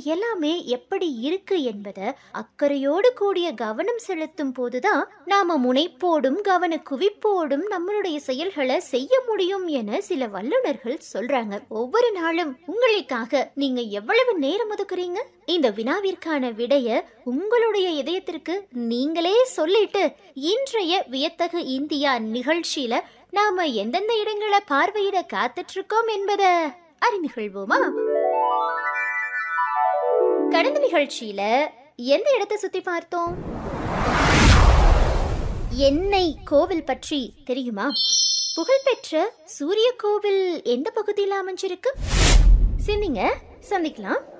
எல்லாமே எப்படி இருக்கு என்பதை அக்கறையோடு கூடிய கவனம் செலுத்தும் போதுதான் நாம முனைப்போடும் கவன குவிப்போடும் நம்மளுடைய செயல்களை செய்ய முடியும் என சில வல்லுநர்கள் சொல்றாங்க ஒவ்வொரு நாளும் உங்களுக்காக நீங்க எவ்வளவு நேரம் ஒதுக்குறீங்க இந்த வினாவிற்கான விடைய உங்களுடைய இதயத்திற்கு நீங்களே சொல்லிட்டு இன்றைய வியத்தகு இந்தியா நிகழ்ச்சியில நாம எந்தெந்த இடங்களை பார்வையிட காத்துட்டு இருக்கோம் என்பதை அறிந்து கொள்வோமா கடந்த நிகழ்ச்சியில எந்த இடத்தை சுத்தி பார்த்தோம் எண்ணெய் கோவில் பற்றி தெரியுமா புகழ்பெற்ற சூரிய கோவில் எந்த பகுதியில் அமைஞ்சிருக்கு சிந்திங்க சந்திக்கலாம்